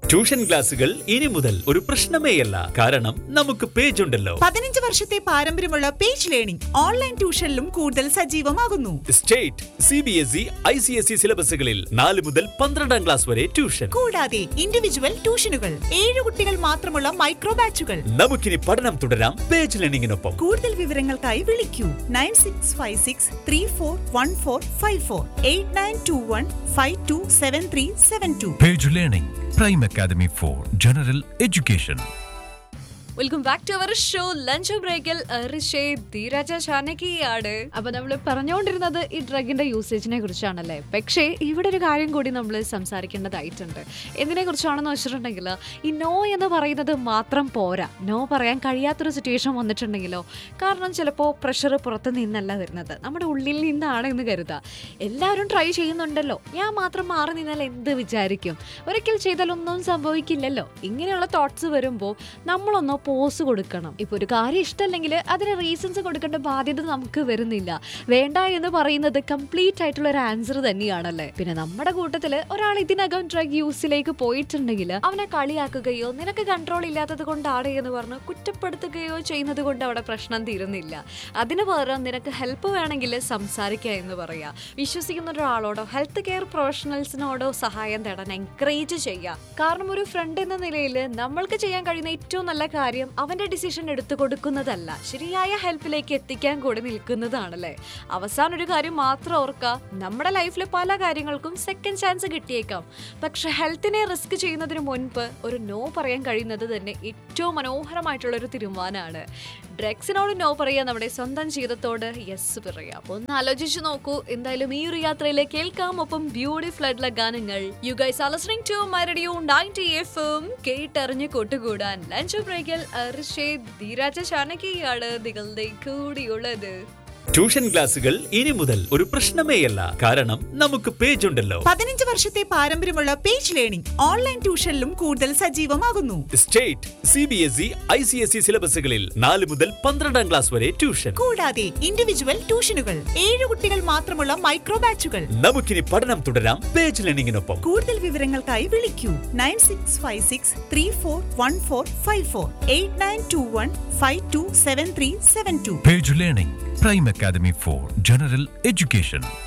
Tuition ക്ലാസുകൾ ഇനി മുതൽ ഒരു പ്രശ്നമേയല്ല കാരണം നമുക്ക് പേജ് ഉണ്ടല്ലോ പതിനഞ്ച് വർഷത്തെ പാരമ്പര്യമുള്ള പേജ് ലേണിംഗ് ഓൺലൈൻ ട്യൂഷനിലും കൂടുതൽ സജീവമാകുന്നു state C B S E I C S E സിലബസുകളിൽ നാല് മുതൽ പന്ത്രണ്ടാം ക്ലാസ് വരെ ട്യൂഷൻ കൂടാതെ ഇൻഡിവിജ്വൽ ട്യൂഷനുകൾ ഏഴ് കുട്ടികൾ മാത്രമുള്ള മൈക്രോ ബാച്ചുകൾ നമുക്കിനി പഠനം തുടരാം പേജ് ലേണിംഗിനൊപ്പം കൂടുതൽ വിവരങ്ങൾക്കായി വിളിക്കൂ nine six five six three four one four five four eight nine two one five two seven three seven two Page Learning, Prime Academy for General Education. Welcome back to our show lunch ബ്രേക്കിൽ ഋഷേ ധീരജ ചാനകിയാണ് അപ്പൊ നമ്മൾ പറഞ്ഞുകൊണ്ടിരുന്നത് ഈ ഡ്രഗിന്റെ യൂസേജിനെ കുറിച്ചാണല്ലേ പക്ഷേ ഇവിടെ ഒരു കാര്യം കൂടി നമ്മൾ സംസാരിക്കേണ്ടതായിട്ടുണ്ട് എന്തിനെ കുറിച്ചാണെന്ന് വെച്ചിട്ടുണ്ടെങ്കിൽ ഈ നോ എന്ന് പറയുന്നത് മാത്രം പോരാ നോ പറയാൻ കഴിയാത്തൊരു സിറ്റുവേഷൻ വന്നിട്ടുണ്ടെങ്കിലോ കാരണം ചിലപ്പോൾ പ്രഷർ പുറത്ത് നിന്നല്ല വരുന്നത് നമ്മുടെ ഉള്ളിൽ നിന്നാണ് എന്ന് കരുതുക എല്ലാവരും ട്രൈ ചെയ്യുന്നുണ്ടല്ലോ ഞാൻ മാത്രം മാറി നിന്നാൽ എന്ത് വിചാരിക്കും ഒരിക്കൽ ചെയ്താലൊന്നും സംഭവിക്കില്ലല്ലോ ഇങ്ങനെയുള്ള തോട്ട്സ് വരുമ്പോൾ നമ്മളൊന്ന് പോസ് കൊടുക്കണം ഇപ്പൊ ഒരു കാര്യം ഇഷ്ടമല്ലെങ്കിൽ അതിന് റീസൺസ് കൊടുക്കേണ്ട ബാധ്യത നമുക്ക് വരുന്നില്ല വേണ്ട എന്ന് പറയുന്നത് കംപ്ലീറ്റ് ആയിട്ടുള്ള ഒരു ആൻസർ തന്നെയാണല്ലേ പിന്നെ നമ്മുടെ കൂട്ടത്തിൽ ഒരാൾ ഇതിനകം ഡ്രഗ് യൂസിലേക്ക് പോയിട്ടുണ്ടെങ്കിൽ അവനെ കളിയാക്കുകയോ നിനക്ക് കൺട്രോൾ ഇല്ലാത്തത് കൊണ്ടാണ് എന്ന് പറഞ്ഞ് കുറ്റപ്പെടുത്തുകയോ ചെയ്യുന്നത് കൊണ്ട് അവിടെ പ്രശ്നം തീരുന്നില്ല അതിന് പകരം നിനക്ക് ഹെൽപ്പ് വേണമെങ്കിൽ സംസാരിക്കുക എന്ന് പറയാ വിശ്വസിക്കുന്ന ഒരാളോടോ ഹെൽത്ത് കെയർ പ്രൊഫഷണൽസിനോടോ സഹായം തേടാൻ എൻകറേജ് ചെയ്യുക കാരണം ഒരു ഫ്രണ്ട് എന്ന നിലയിൽ നമ്മൾക്ക് ചെയ്യാൻ കഴിയുന്ന ഏറ്റവും നല്ല കാര്യം അവന്റെ ഡിസിഷൻ എടുത്തു കൊടുക്കുന്നതല്ല ശരിയായ ഹെൽപ്പിലേക്ക് എത്തിക്കാൻ കൂടി നിൽക്കുന്നതാണല്ലേ അവസാനം ഒരു കാര്യം മാത്രം ഓർക്കുക നമ്മുടെ ലൈഫിൽ പല കാര്യങ്ങൾക്കും സെക്കൻഡ് ചാൻസ് കിട്ടിയേക്കാം പക്ഷെ ഹെൽത്തിനെ റിസ്ക് ചെയ്യുന്നതിന് മുൻപ് ഒരു നോ പറയാൻ കഴിയുന്നത് തന്നെ ഏറ്റവും മനോഹരമായിട്ടുള്ള ഒരു തീരുമാനമാണ് ഡ്രഗ്സിനോട് നോ പറയാ നമ്മുടെ സ്വന്തം ജീവിതത്തോട് യെസ് പറയാം അപ്പൊ ഒന്ന് ആലോചിച്ച് നോക്കൂ എന്തായാലും ഈ ഒരു യാത്രയിലെ കേൾക്കാം ഒപ്പം ബ്യൂട്ടിഫുൾ ആയിട്ടുള്ള ഗാനങ്ങൾ you guys are listening to my radio 90 എഫും കേട്ടറിഞ്ഞ് കൂട്ടുകൂടാൻ ലഞ്ച് ബ്രേക്കിൽ ഋഷേദ് ധീരാജ ചാനകിയാണ് നിങ്ങളുടെ കൂടിയുള്ളത് ട്യൂഷൻ ക്ലാസുകൾ ഇനി മുതൽ ഒരു പ്രശ്നമേയല്ല കാരണം നമുക്ക് പേജ് ഉണ്ടല്ലോ പതിനഞ്ച് വർഷത്തെ പാരമ്പര്യമുള്ള പേജ് ലേണിംഗ് ഓൺലൈൻ ട്യൂഷനിലും കൂടുതൽ സജീവമാകുന്നു state C B S E I C S E സിലബസുകളിൽ നാല് മുതൽ പന്ത്രണ്ടാം ക്ലാസ് വരെ ട്യൂഷൻ കൂടാതെ ഇൻഡിവിജ്വൽ ട്യൂഷനുകൾ ഏഴ് കുട്ടികൾ മാത്രമുള്ള മൈക്രോ ബാച്ചുകൾ നമുക്കിനി പഠനം തുടരാം പേജ് ലേണിംഗിനൊപ്പം കൂടുതൽ വിവരങ്ങൾക്കായി വിളിക്കൂ nine six five six three four one four five four eight nine two one five two seven three seven two Page Learning, Prime Academy for General Education.